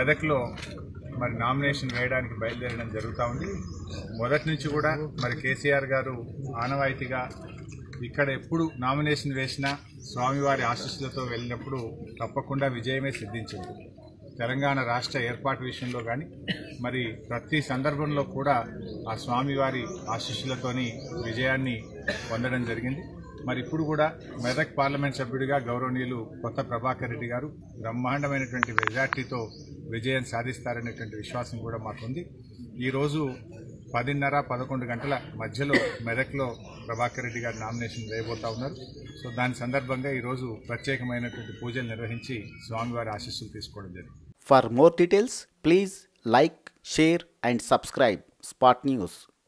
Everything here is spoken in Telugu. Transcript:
మెదక్లో మరి నామినేషన్ వేయడానికి బయలుదేరడం జరుగుతూ ఉంది మొదటి నుంచి కూడా మరి కేసీఆర్ గారు ఆనవాయితీగా ఇక్కడ ఎప్పుడు నామినేషన్ వేసినా స్వామివారి ఆశీస్సులతో వెళ్ళినప్పుడు తప్పకుండా విజయమే సిద్ధించింది తెలంగాణ రాష్ట్ర ఏర్పాటు విషయంలో కానీ మరి ప్రతి సందర్భంలో కూడా ఆ స్వామివారి ఆశీస్సులతోని విజయాన్ని పొందడం జరిగింది మరి ఇప్పుడు కూడా మెదక్ పార్లమెంట్ సభ్యుడిగా గౌరవనీయులు కొత్త ప్రభాకర్ రెడ్డి గారు బ్రహ్మాండమైనటువంటి మెజార్టీతో విజయం సాధిస్తారనేటువంటి విశ్వాసం కూడా మాకుంది ఈరోజు పదిన్నర పదకొండు గంటల మధ్యలో మెదక్లో ప్రభాకర్ రెడ్డి గారు నామినేషన్ వేయబోతా ఉన్నారు సో దాని సందర్భంగా ఈరోజు ప్రత్యేకమైనటువంటి పూజలు నిర్వహించి స్వామివారి ఆశీస్సులు తీసుకోవడం జరిగింది For more details, please like, share, and subscribe Spot News.